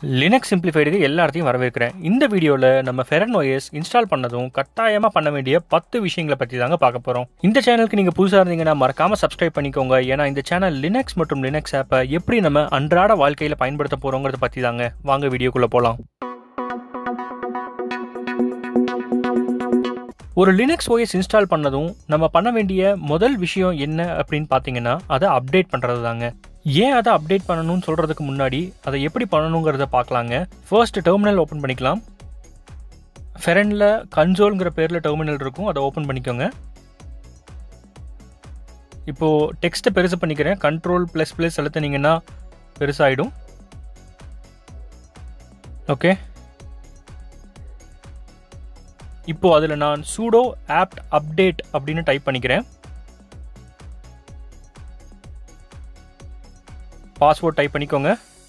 Linux சிம்பிளிஃபைடுக்கு எல்லா இடத்தையும் வரவேற்கிறேன் இந்த வீடியோவில் நம்ம ஃபெரன் OS இன்ஸ்டால் பண்ணதும் கட்டாயமாக பண்ண வேண்டிய பத்து விஷயங்களை பற்றி தாங்க பார்க்க போகிறோம் இந்த சேனலுக்கு நீங்கள் புதுசாக இருந்தீங்கன்னா மறக்காமல் சப்ஸ்கிரைப் பண்ணிக்கோங்க ஏன்னா இந்த சேனல் லினக்ஸ் மற்றும் லினக்ஸ் ஆப்பை எப்படி நம்ம அன்றாட வாழ்க்கையில் பயன்படுத்த போகிறோங்கிறத பற்றி தாங்க வாங்க வீடியோக்குள்ளே போகலாம் ஒரு லினக்ஸ் OS இன்ஸ்டால் பண்ணதும் நம்ம பண்ண வேண்டிய முதல் விஷயம் என்ன அப்படின்னு பார்த்தீங்கன்னா அதை அப்டேட் பண்ணுறது தாங்க ஏன் அதை அப்டேட் பண்ணணும்னு சொல்கிறதுக்கு முன்னாடி அதை எப்படி பண்ணணுங்கிறத பார்க்கலாங்க ஃபர்ஸ்ட் டெர்மினல் ஓப்பன் பண்ணிக்கலாம் ஃபெரனில் கன்சோல்ங்கிற பேரில் டெர்மினல் இருக்கும் அதை ஓப்பன் பண்ணிக்கோங்க இப்போது டெக்ஸ்ட்டை பெருசு பண்ணிக்கிறேன் கண்ட்ரோல் ப்ளஸ் ப்ளஸ் அழுத்தினீங்கன்னா பெருசாகிடும் ஓகே இப்போ அதில் நான் சூடோ ஆப்ட் அப்டேட் அப்படின்னு டைப் பண்ணிக்கிறேன் பாஸ்வேர்ட் டைப் பண்ணிக்கோங்க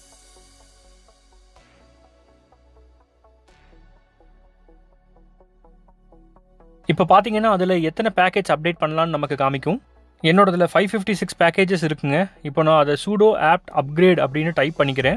இப்போ பார்த்தீங்கன்னா அதில் எத்தனை பேக்கேஜ் அப்டேட் பண்ணலான்னு நமக்கு காமிக்கும் என்னோடதுல ஃபைவ் ஃபிஃப்டி சிக்ஸ் பேக்கேஜஸ் இருக்குங்க இப்போ நான் அதை சூடோ ஆப்ட் அப்கிரேட் அப்படின்னு டைப் பண்ணிக்கிறேன்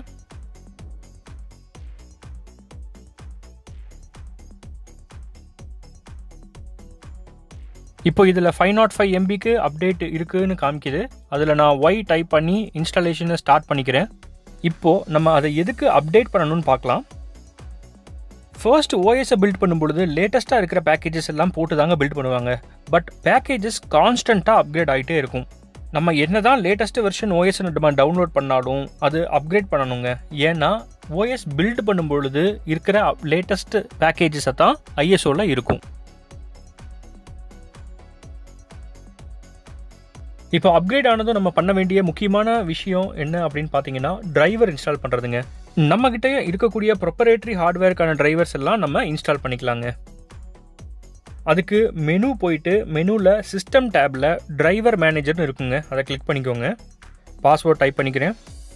இப்போ இதில் ஃபைவ் நாட் ஃபைவ் எம்பிக்கு அப்டேட் இருக்குன்னு காமிக்குது அதில் நான் ஒய் டைப் பண்ணி இன்ஸ்டாலேஷனை ஸ்டார்ட் பண்ணிக்கிறேன் இப்போது நம்ம அதை எதுக்கு அப்டேட் பண்ணணும்னு பார்க்கலாம் ஃபர்ஸ்ட் ஓஎஸை பில்ட் பண்ணும்பொழுது லேட்டஸ்ட்டாக இருக்கிற பேக்கேஜஸ் எல்லாம் போட்டு தாங்க பில்ட் பண்ணுவாங்க பட் பேக்கேஜஸ் கான்ஸ்டண்ட்டாக அப்கிரேட் ஆகிட்டே இருக்கும் நம்ம என்ன தான் லேட்டஸ்ட் வெர்ஷன் ஓஎஸ் நம்ம டவுன்லோட் பண்ணாலும் அது அப்கிரேட் பண்ணணுங்க ஏன்னா ஓஎஸ் பில்ட் பண்ணும்பொழுது இருக்கிற லேட்டஸ்ட் பேக்கேஜஸை தான் ஐஎஸ்ஓவில் இருக்கும் இப்போ அப்கிரேட் ஆனதும் நம்ம பண்ண வேண்டிய முக்கியமான விஷயம் என்ன அப்படின்னு பார்த்தீங்கன்னா டிரைவர் இன்ஸ்டால் பண்ணுறதுங்க நம்ம கிட்ட இருக்கக்கூடிய ப்ரொப்பரேட்டரி ஹார்ட்வேருக்கான டிரைவர்ஸ் எல்லாம் நம்ம இன்ஸ்டால் பண்ணிக்கலாங்க அதுக்கு மெனு போயிட்டு மெனுவில் சிஸ்டம் டேப்பில் டிரைவர் மேனேஜர்னு இருக்குங்க அதை கிளிக் பண்ணிக்கோங்க பாஸ்வேர்ட் டைப் பண்ணிக்கிறேன்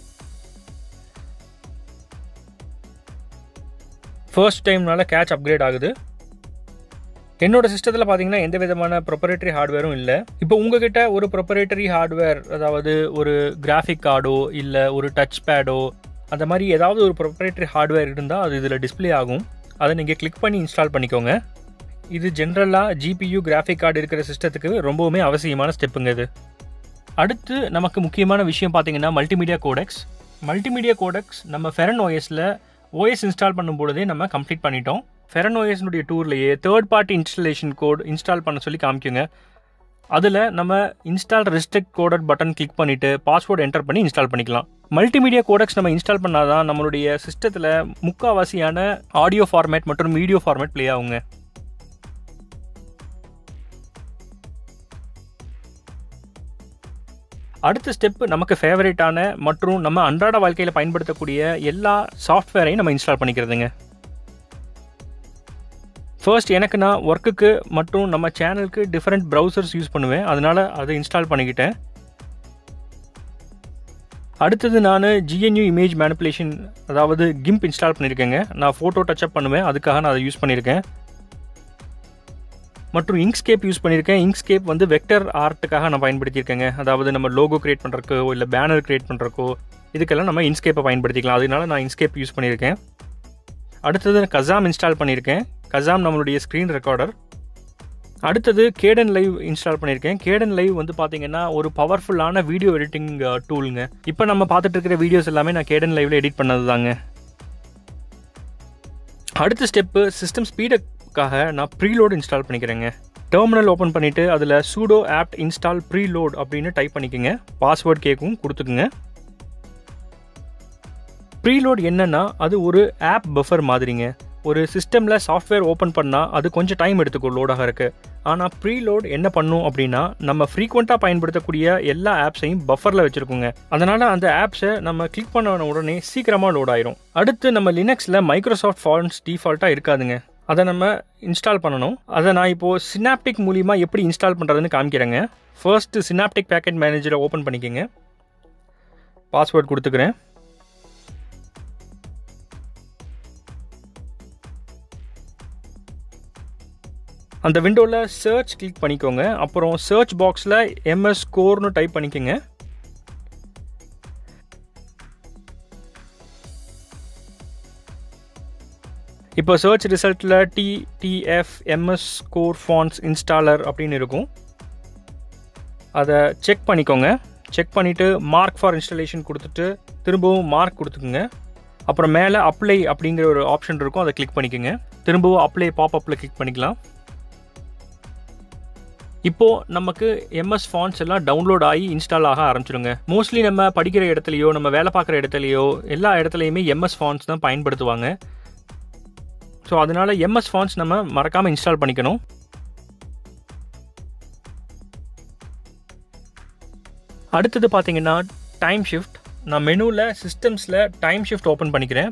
ஃபர்ஸ்ட் டைம்னால கேட்ச் அப்கிரேட் ஆகுது என்னோட சிஸ்டத்தில் பார்த்தீங்கன்னா எந்த விதமான ப்ரொப்பரேட்டரி ஹார்ட்வேரும் இல்லை இப்போ உங்ககிட்ட ஒரு ப்ரொப்பரேட்டரி ஹார்ட்வேர் அதாவது ஒரு கிராஃபிக் கார்டோ இல்லை ஒரு டச் பேடோ அந்த மாதிரி ஏதாவது ஒரு ப்ரொப்பரேட்டரி ஹார்ட்வேர் இருந்தால் அது இதில் டிஸ்பிளே ஆகும் அதை நீங்கள் கிளிக் பண்ணி இன்ஸ்டால் பண்ணிக்கோங்க இது ஜென்ரலாக ஜிபியு கிராஃபிக் கார்டு இருக்கிற சிஸ்டத்துக்கு ரொம்பவுமே அவசியமான ஸ்டெப்புங்க இது அடுத்து நமக்கு முக்கியமான விஷயம் பார்த்தீங்கன்னா மல்டிமீடியா கோடெக்ஸ் மல்டிமீடியா கோடெக்ஸ் நம்ம ஃபெரன் ஓஎஸில் ஓஎஸ் இன்ஸ்டால் பண்ணும்பொழுதே நம்ம கம்ப்ளீட் பண்ணிட்டோம் ஃபெரன் ஓஎஸ்னுடைய டூர்லேயே third party installation code install பண்ண சொல்லி காமிக்குங்க அதில் நம்ம install restrict coded button click பண்ணிவிட்டு பாஸ்வேர்டு என்டர் பண்ணி இன்ஸ்டால் பண்ணிக்கலாம் மல்டிமீடியா கோடெக்ஸ் நம்ம இன்ஸ்டால் பண்ணாதான் நம்மளுடைய சிஸ்டத்தில் முக்காவாசியான ஆடியோ ஃபார்மேட் மற்றும் வீடியோ ஃபார்மேட் ப்ளே ஆகுங்க அடுத்த ஸ்டெப் நமக்கு ஃபேவரேட்டான மற்றும் நம்ம அன்றாட வாழ்க்கையில் பயன்படுத்தக்கூடிய எல்லா சாஃப்ட்வேரையும் நம்ம இன்ஸ்டால் பண்ணிக்கிறதுங்க ஃபர்ஸ்ட் எனக்கு நான் ஒர்க்குக்கு மற்றும் நம்ம சேனலுக்கு டிஃப்ரெண்ட் ப்ரௌசர்ஸ் யூஸ் பண்ணுவேன் அதனால் அதை இன்ஸ்டால் பண்ணிக்கிட்டேன் அடுத்தது நான் ஜிஎன்யூ இமேஜ் மேனிப்புலேஷன் அதாவது கிம்ப் இன்ஸ்டால் பண்ணியிருக்கேங்க நான் ஃபோட்டோ டச்சப் பண்ணுவேன் அதுக்காக நான் அதை யூஸ் பண்ணியிருக்கேன் மற்றும் இங்க்ஸ்கேப் யூஸ் பண்ணியிருக்கேன் இங்க்ஸ்கேப் வந்து வெக்டர் ஆர்ட்டுக்காக நான் பயன்படுத்தியிருக்கேங்க அதாவது நம்ம லோகோ கிரியேட் பண்ணுறக்கோ இல்லை பேனர் கிரியேட் பண்ணுறக்கோ இதுக்கெல்லாம் நம்ம இன்ஸ்கேப்பை பயன்படுத்திக்கலாம் அதனால நான் இன்ஸ்கேப் யூஸ் பண்ணியிருக்கேன் அடுத்தது கசாம் இன்ஸ்டால் பண்ணியிருக்கேன் கசாம் நம்மளுடைய ஸ்க்ரீன் ரெக்கார்டர் அடுத்தது கேடன் லைவ் இன்ஸ்டால் பண்ணியிருக்கேன் கேடன் லைவ் வந்து பார்த்தீங்கன்னா ஒரு பவர்ஃபுல்லான வீடியோ எடிட்டிங் டூலுங்க இப்போ நம்ம பார்த்துட்டு இருக்கிற வீடியோஸ் எல்லாமே நான் கேடன் லைவில் எடிட் பண்ணது தாங்க அடுத்த ஸ்டெப்பு சிஸ்டம் ஸ்பீடுக்காக நான் ப்ரீலோட் இன்ஸ்டால் பண்ணிக்கிறேங்க டெர்மினல் ஓப்பன் பண்ணிவிட்டு அதில் சூடோ ஆப்ட் இன்ஸ்டால் ப்ரீலோட் அப்படின்னு டைப் பண்ணிக்கோங்க பாஸ்வேர்ட் கேட்கும் கொடுத்துக்குங்க ப்ரீலோட் என்னன்னா அது ஒரு ஆப் பஃபர் மாதிரிங்க ஒரு சிஸ்டமில் சாஃப்ட்வேர் ஓப்பன் பண்ணால் அது கொஞ்சம் டைம் எடுத்துக்கும் லோடாக இருக்கு ஆனால் ப்ரீலோட் என்ன பண்ணும் அப்படின்னா நம்ம ஃப்ரீக்வெண்ட்டாக பயன்படுத்தக்கூடிய எல்லா ஆப்ஸையும் பஃபரில் வச்சுருக்கோங்க அதனால் அந்த ஆப்ஸை நம்ம கிளிக் பண்ண உடனே சீக்கிரமாக லோட் ஆயிரும் அடுத்து நம்ம லினக்ஸில் மைக்ரோசாஃப்ட் ஃபார்ம்ஸ் டிஃபால்ட்டாக இருக்காதுங்க அதை நம்ம இன்ஸ்டால் பண்ணணும் அதை நான் இப்போது சினாப்டிக் மூலிமா எப்படி இன்ஸ்டால் பண்ணுறதுன்னு காமிக்கிறேங்க ஃபர்ஸ்ட் சினாப்டிக் பேக்கெட் மேனேஜரை ஓப்பன் பண்ணிக்கோங்க பாஸ்வேர்ட் கொடுத்துக்கிறேன் அந்த விண்டோவில் சர்ச் கிளிக் பண்ணிக்கோங்க அப்புறம் சர்ச் பாக்ஸில் எம்எஸ் ஸ்கோர்னு டைப் பண்ணிக்கோங்க இப்போ சர்ச் ரிசல்ட்டில் TTF MS core fonts installer அப்படின்னு இருக்கும் அதை செக் பண்ணிக்கோங்க செக் பண்ணிவிட்டு மார்க் ஃபார் இன்ஸ்டாலேஷன் கொடுத்துட்டு திரும்பவும் மார்க் கொடுத்துக்குங்க அப்புறம் மேலே அப்ளை அப்படிங்கிற ஒரு ஆப்ஷன் இருக்கும் அதை கிளிக் பண்ணிக்கோங்க திரும்பவும் அப்ளை பாப்அப்பில் கிளிக் பண்ணிக்கலாம் இப்போது நமக்கு எம்எஸ் ஃபான்ஸ் எல்லாம் டவுன்லோட் ஆகி இன்ஸ்டால் ஆக ஆரம்பிச்சிடுங்க மோஸ்ட்லி நம்ம படிக்கிற இடத்துலையோ நம்ம வேலை பார்க்குற இடத்துலையோ எல்லா இடத்துலையுமே எம்எஸ் ஃபான்ஸ் தான் பயன்படுத்துவாங்க ஸோ அதனால் எம்எஸ் ஃபான்ஸ் நம்ம மறக்காமல் இன்ஸ்டால் பண்ணிக்கணும் அடுத்தது பார்த்தீங்கன்னா டைம் ஷிஃப்ட் நான் மெனுவில் சிஸ்டம்ஸில் டைம் ஷிஃப்ட் ஓப்பன் பண்ணிக்கிறேன்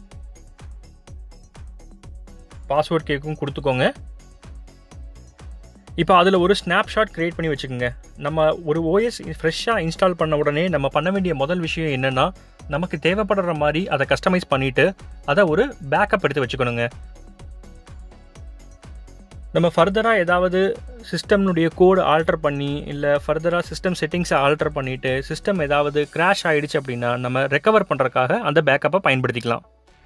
பாஸ்வேர்ட் கேக்கும் கொடுத்துக்கோங்க இப்போ அதில் ஒரு ஸ்னாப்ஷாட் க்ரியேட் பண்ணி வச்சுக்கோங்க நம்ம ஒரு ஓஎஸ் ஃப்ரெஷ்ஷாக இன்ஸ்டால் பண்ண உடனே நம்ம பண்ண வேண்டிய முதல் விஷயம் என்னென்னா நமக்கு தேவைப்படுற மாதிரி அதை கஸ்டமைஸ் பண்ணிவிட்டு அதை ஒரு பேக்கப் எடுத்து வச்சுக்கணுங்க நம்ம ஃபர்தராக ஏதாவது சிஸ்டம்னுடைய கோடு ஆல்டர் பண்ணி இல்லை ஃபர்தராக சிஸ்டம் செட்டிங்ஸை ஆல்டர் பண்ணிவிட்டு சிஸ்டம் ஏதாவது கிராஷ் ஆகிடுச்சு அப்படின்னா நம்ம ரெக்கவர் பண்ணுறதுக்காக அந்த பேக்கப்பை பயன்படுத்திக்கலாம்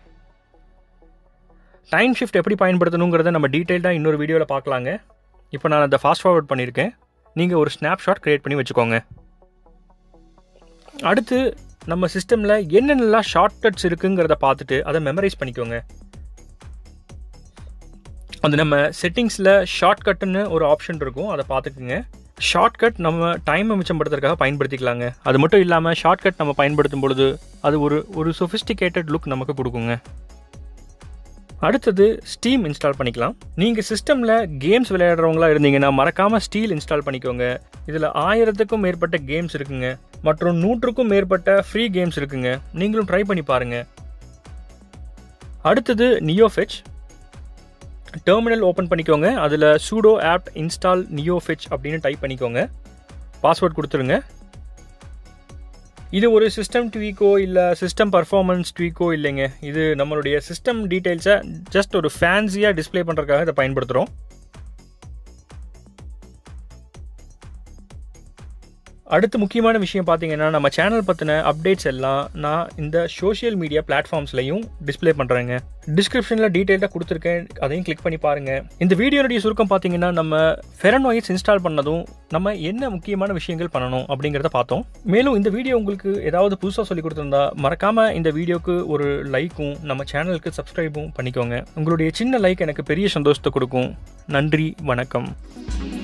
டைம் ஷிஃப்ட் எப்படி பயன்படுத்தணுங்கிறத நம்ம டீட்டெயில்டாக இன்னொரு வீடியோவில் பார்க்கலாங்க இப்போ நான் அதை ஃபாஸ்ட் ஃபார்வர்ட் பண்ணியிருக்கேன் நீங்கள் ஒரு ஸ்னாப்ஷாட் க்ரியேட் பண்ணி வச்சுக்கோங்க அடுத்து நம்ம சிஸ்டமில் என்னென்னலாம் ஷார்ட்கட்ஸ் இருக்குங்கிறத பார்த்துட்டு அதை மெமரைஸ் பண்ணிக்கோங்க அது நம்ம செட்டிங்ஸில் ஷார்ட்கட்டுன்னு ஒரு ஆப்ஷன் இருக்கும் அதை பார்த்துக்குங்க ஷார்ட்கட் நம்ம டைமை மிச்சப்படுத்துறதுக்காக பயன்படுத்திக்கலாங்க அது மட்டும் இல்லாமல் ஷார்ட்கட் நம்ம பயன்படுத்தும் பொழுது அது ஒரு ஒரு சொஃபிஸ்டிகேட்டட் லுக் நமக்கு கொடுக்குங்க அடுத்தது ஸ்டீம் இன்ஸ்டால் பண்ணிக்கலாம் நீங்கள் சிஸ்டமில் கேம்ஸ் விளையாடுறவங்களா இருந்தீங்கன்னா மறக்காமல் ஸ்டீல் இன்ஸ்டால் பண்ணிக்கோங்க இதில் ஆயிரத்துக்கும் மேற்பட்ட கேம்ஸ் இருக்குங்க மற்றும் நூற்றுக்கும் மேற்பட்ட ஃப்ரீ கேம்ஸ் இருக்குங்க நீங்களும் ட்ரை பண்ணி பாருங்கள் அடுத்தது நியோஃபெச் டெர்மினல் ஓப்பன் பண்ணிக்கோங்க அதில் சூடோ ஆப் இன்ஸ்டால் நியோஃபெச் அப்படின்னு டைப் பண்ணிக்கோங்க பாஸ்வேர்ட் கொடுத்துருங்க இது ஒரு சிஸ்டம் ட்வீக்கோ இல்லை சிஸ்டம் பர்ஃபார்மன்ஸ் ட்வீக்கோ இல்லைங்க இது நம்மளுடைய சிஸ்டம் டீட்டெயில்ஸை ஜஸ்ட் ஒரு ஃபேன்சியாக டிஸ்பிளே பண்ணுறதுக்காக இதை பயன்படுத்துகிறோம் அடுத்து முக்கியமான விஷயம் பார்த்தீங்கன்னா நம்ம சேனல் பற்றின அப்டேட்ஸ் எல்லாம் நான் இந்த சோஷியல் மீடியா பிளாட்ஃபார்ம்ஸ்லையும் டிஸ்பிளே பண்ணுறேங்க டிஸ்கிரிப்ஷனில் டீட்டெயிலாக கொடுத்துருக்கேன் அதையும் கிளிக் பண்ணி பாருங்கள் இந்த வீடியோனுடைய சுருக்கம் பார்த்தீங்கன்னா நம்ம ஃபெரனோயிட்ஸ் இன்ஸ்டால் பண்ணதும் நம்ம என்ன முக்கியமான விஷயங்கள் பண்ணணும் அப்படிங்கிறத பார்த்தோம் மேலும் இந்த வீடியோ உங்களுக்கு ஏதாவது புதுசாக சொல்லி கொடுத்துருந்தா மறக்காமல் இந்த வீடியோக்கு ஒரு லைக்கும் நம்ம சேனலுக்கு சப்ஸ்கிரைபும் பண்ணிக்கோங்க உங்களுடைய சின்ன லைக் எனக்கு பெரிய சந்தோஷத்தை கொடுக்கும் நன்றி வணக்கம்